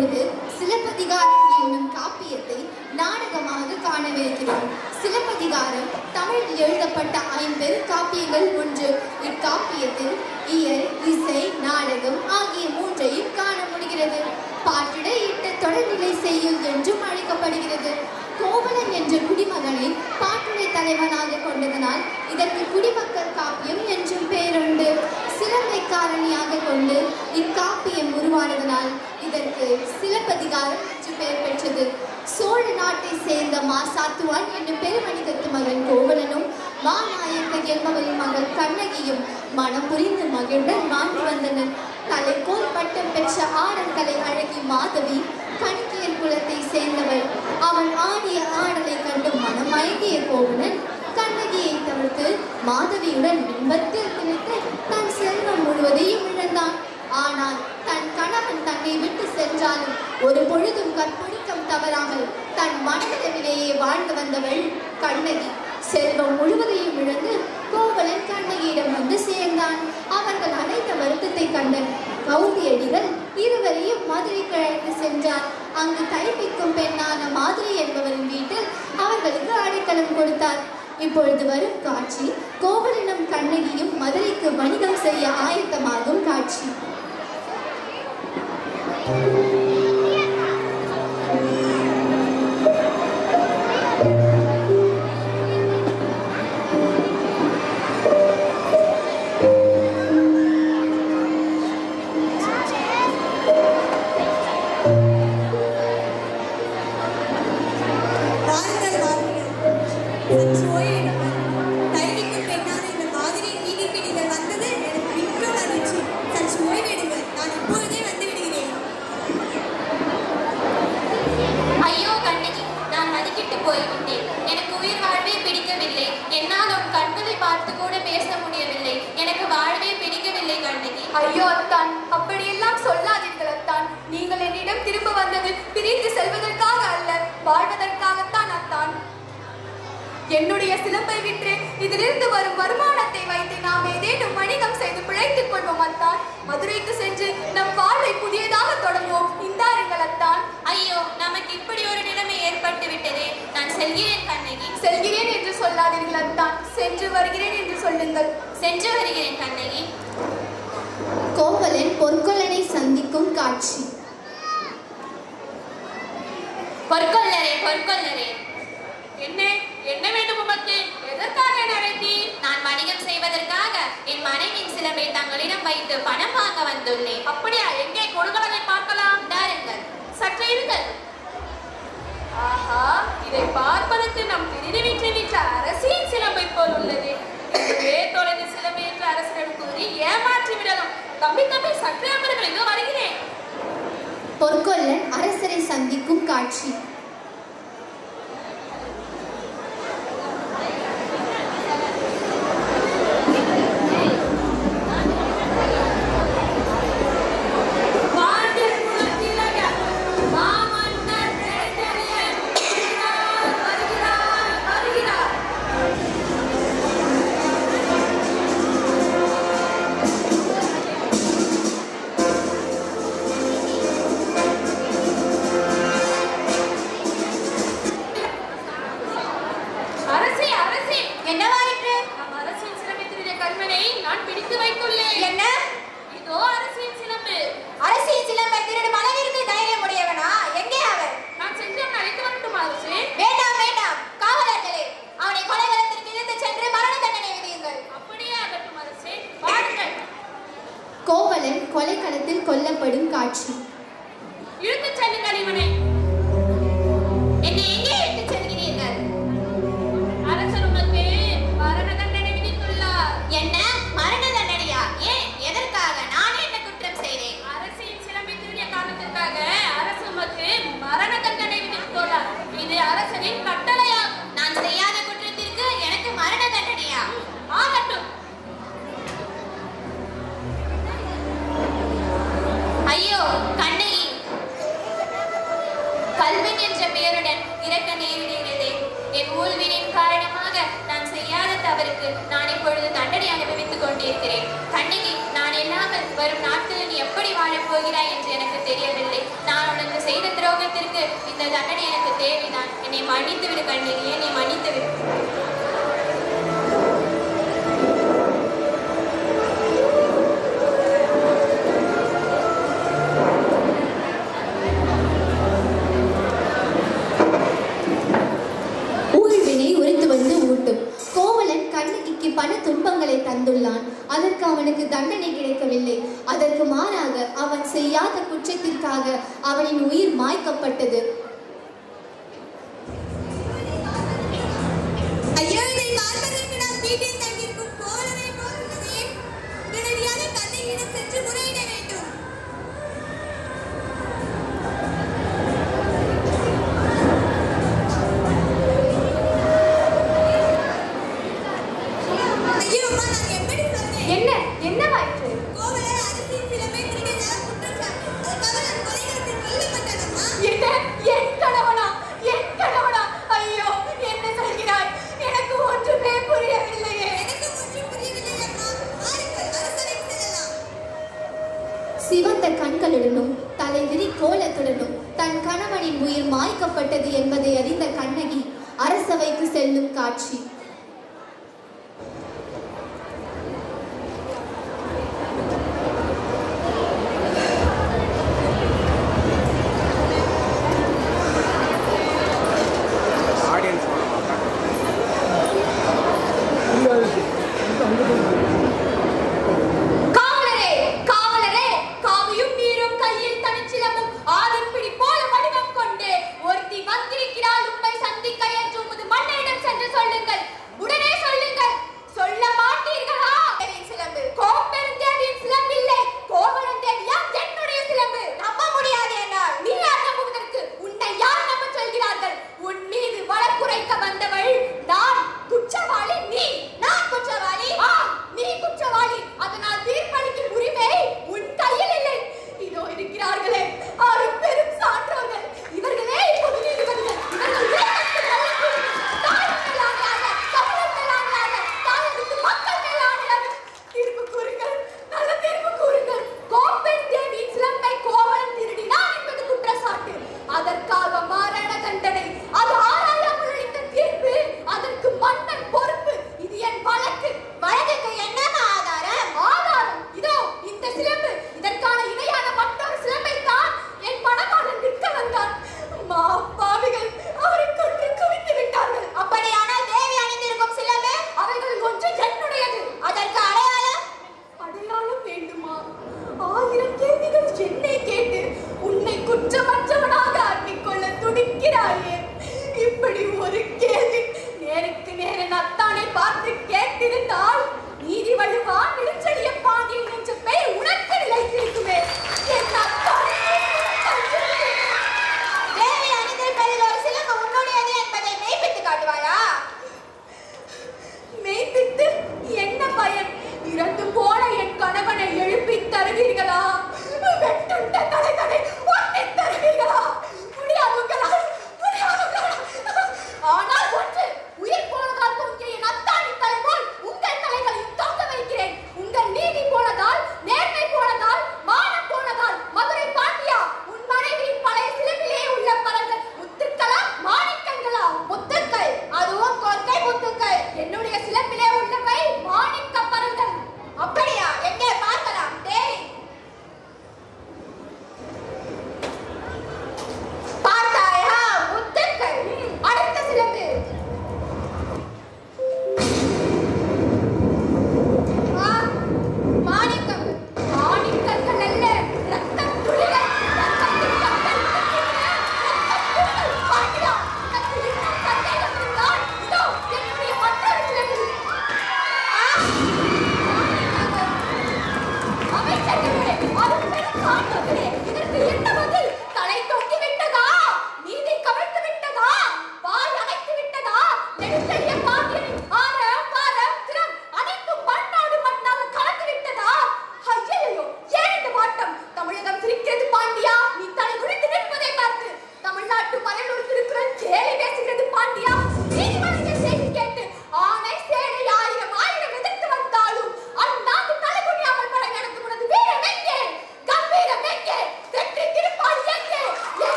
இப்பொழுது சிலப்பதிகாரம் என்னும் காப்பியத்தை நாடகமாக காணவிருக்கிறோம் சிலப்பதிகாரம் தமிழில் எழுதப்பட்ட ஐம்பெரு காப்பியங்கள் ஒன்று இக்காப்பியத்தில் இயல் இசை நாடகம் ஆகிய மூன்றையும் காண முடிகிறது பாட்டிட இட்ட தொடர்நிலை செய்யுள் என்றும் அழைக்கப்படுகிறது கோவலன் என்ற குடிமகனை பாட்டுடை தலைவனாக கொண்டதனால் இதற்கு குடிமக்கள் காப்பியம் என்றும் பெயருண்டு சிலம்பைக்காரணியாக கொண்டு இக்காப்பியம் உருவானதனால் இதற்கு சிலப்பதிகாரம் என்று பெயர் பெற்றது சோழ நாட்டை சேர்ந்த மா சாத்துவான் என்னும் பெருமனிதத்து மகன் கோவலனும் மாநாயக்க என்பவரின் மகள் கண்ணகியும் மனம் புரிந்து மகிழ்வுடன் வாழ்ந்து வந்தனர் கலைக்கோல் பட்டம் பெற்ற ஆடற்கலை அழகி மாதவி கணிக்கியர் குலத்தை சேர்ந்தவள் அவன் ஆடிய ஆடலை கண்டு மனம் மயங்கிய கோவலன் கண்ணகியை தவிர்த்து மாதவியுடன் இன்பத்தில் திளைத்து தன் செல்வம் முழுவதையும் இழந்தான் ஆனால் தன் கணவன் தன்னை விட்டு சென்றாலும் ஒரு பொழுதும் கற்பொழுக்கம் தவறாமல் தன் மனதளவிலேயே வாழ்ந்து வந்தவள் கண்ணகி செல்வம் முழுவதையும் இழந்து கோவலன் கண்ணகியிடம் வந்து சேர்ந்தான் அவர்கள் அடைந்த வருத்தத்தை கண்ட கௌதியடிகள் இருவரையும் மதுரைக்கு அழைத்து சென்றார் அங்கு கைப்பிக்கும் பெண்ணான மாதிரி என்பவரின் வீட்டில் அவர்களுக்கு அடைக்கலம் கொடுத்தார் இப்பொழுது வரும் காட்சி கோவலனும் கண்ணகியும் மதுரைக்கு வணிகம் செய்ய ஆயத்தமாகும் காட்சி வாருங்கள் வாருங்கள் சற்று ஓய்வெடுங்கள் கைதிக்கும் பெண்ணான இந்த மாதிரி வீட்டிற்கு நீங்கள் வந்தது எனக்கு மிக்க மகிழ்ச்சி சற்று ஓய்வெடுங்கள் நான் இப்பொழுதே வந்து விடுகிறேன் ஐயோ கண்ணகி நான் மதிக்கிட்டு போய்விட்டேன் எனக்கு உயிர் வாழ்வே பிடிக்கவில்லை என்னால் உன் கண்களை பார்த்து கூட பேச முடியவில்லை எனக்கு வாழ்வே பிடிக்கவில்லை கண்ணகி ஐயோ அத்தான் அப்படியெல்லாம் சொல்லாதீர்கள் அத்தான் நீங்கள் என்னிடம் திரும்ப வந்தது பிரிந்து செல்வதற்காக அல்ல வாழ்வதற்காகத்தான் அத்தான் என்னுடைய சிலம்பை விற்று இதிலிருந்து வரும் வருமானத்தை வைத்து நாம் ஏதேனும் வணிகம் செய்து பிழைத்துக் கொள்வோம் அத்தான் மதுரைக்கு சென்று நம் வாழ்வை புதியதாக தொடங்குவோம் இந்தாருங்கள் அத்தான் ஐயோ நமக்கு இப்படி ஒரு நிலைமை ஏற்பட்டு விட்டதே நான் செல்கிறேன் கண்ணகி செல்கிறேன் என்று சொல்லாதீர்கள் அத்தான் சென்று வருகிறேன் என்று சொல்லுங்கள் சென்று வருகிறேன் கண்ணகி கோவலன் பொற்கொல்லனை சந்திக்கும் காட்சி பொற்கொள்ளரே பொற்கொள்ளரே என்ன என்ன வேண்டும் உமக்கு எதற்காக என்னை அழைத்தீர் நான் வணிகம் செய்வதற்காக என் மனைவியின் சிலம்பை தங்களிடம் வைத்து பணம் வாங்க வந்துள்ளேன் அப்படியா எங்கே கொடுங்களதை பார்க்கலாம் தாருங்கள் சற்று இருங்கள் ஆஹா இதை பார்ப்பதற்கு நம் திருடி வீட்டில் வீற்ற அரசியின் சிலம்பை போல் உள்ளது இதுவே தொலைந்து சிலம்பை என்ற அரசனிடம் கூறி ஏமாற்றி விடலாம் தம்பி தம்பி சற்று அமர்கள் இதோ வருகிறேன் பொற்கொல்லன் அரசரை சந்திக்கும் காட்சி பாண்டியர் குலத்திலக மாமன்னர் வேந்தரையர் வருகிறார், வருகிறார், வருகிறார். அரசி அரசி என்னவாயிற்று நம் அரசின் சிலம்பை திருடிய கல்வனை நான் பிடித்து வைத்துள்ளேன் என்ன இதோ அரசின் சிலம்பு அரசியல் சிலம்பை திருடும் அளவிற்கு தைரியம் உடையவனா எங்கே அவர் நான் சென்று அவனை அழைத்து வரட்டுமா அரசே வேண்டாம் வேண்டாம் காவலர்களே அவனை கொலைகளத்திற்கு இழுத்துச் சென்று மரண தண்டனை விதியுங்கள் அப்படியே ஆகட்டும் அரசே பாருங்கள் கோவலன் கொலைக்களத்தில் கொல்லப்படும் காட்சி இழுத்துச் செல்லுங்கள் இவனை என்னை எங்கே எடுத்துச் செல்கிறீர்கள் அரசர் உனக்கு மரண தண்டனை விதித்துள்ளார் என்ன மரண தண்டனையா ஏன் எதற்காக நான் என்ன குற்றம் செய்தேன் அரசின் சிலம்பை திருடிய காரணத்திற்காக அரசு உமக்கு மரண தண்டனை விதித்துள்ளார் இது அரசரின் கட்டளையாகும் நான் செய்யாத குற்றத்திற்கு எனக்கு மரண தண்டனையா ஆகட்டும் ஐயோ கண்ணகி கல்வன் என்ற பெயருடன் இறக்க நேரிடுகிறதே என் ஊழ்வினின் காரணமாக நான் செய்யாத தவறுக்கு நான் இப்பொழுது தண்டனை அனுபவித்துக் கொண்டிருக்கிறேன் கண்ணகி நான் இல்லாமல் வரும் நாட்களில் நீ எப்படி வாழப் போகிறாய் என்று எனக்கு தெரியவில்லை நான் உனக்கு துரோகத்திற்கு இந்த தண்டனை எனக்கு தேவைதான் என்னை மன்னித்து விடு கண்ணகி என்னை மன்னித்து விடு ஊழ்வினை உரைத்து வந்து ஊட்டும் கோவலன் கண்ணகிக்கு பல துன்பங்களை தந்துள்ளான் அதற்கு அவனுக்கு தண்டனை கிடைக்கவில்லை அதற்கு மாறாக அவன் செய்யாத குற்றத்திற்காக அவனின் உயிர் மாய்க்கப்பட்டது ஐயோ இதை பார்ப்பதற்கு நாம் வீட்டில் தங்கியிருக்கும் கோவலனை போல் உள்ளதே உடனடியாக கண்ணகியிடம் சென்று முறையிட வேண்டும் ஐயோ அம்மா நான் எப்படி சொன்னேன் என்ன என்னவாயிற்று கோவலன் அரசின் சிலமை திருடியதாக குற்றம் சாட்டு அதுக்காக நான் கொலைகாரத்தில் கொல்லப்பட்டேனம்மா என்ன என் கணவனா என் கணவனா ஐயோ என்ன சொல்கிறாய் எனக்கு ஒன்றுமே புரியவில்லையே எனக்கு ஒன்றும் புரியவில்லை அம்மா வாருங்கள் அரசவைக்கு செல்லலாம் சிவந்த கண்களுடனும் தலைவிரி கோலத்துடனும் தன் கணவனின் உயிர் மாய்க்கப்பட்டது என்பதை அறிந்த கண்ணகி அரசவைக்கு செல்லும் காட்சி ஆடியன்ஸ் காவலரே காவலரே காவியும் நீரும் கையில் தனிச்சிலமும் ஆதிப்பிடி போல வடிவம் கொண்டு ஒருத்தி வந்திருக்கிறாள் உம்மை சந்திக்க என்று உமது மன்னையிடம் சென்று சொல்லுங்கள்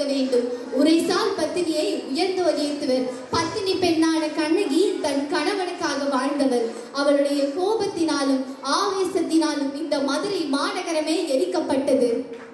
வேண்டும் உரைசால் பத்தினியை உயர்ந்தோர் ஏத்துவர் பத்தினி பெண்ணான கண்ணகி தன் கணவனுக்காக வாழ்ந்தவர் அவளுடைய கோபத்தினாலும் ஆவேசத்தினாலும் இந்த மதுரை மாநகரமே எரிக்கப்பட்டது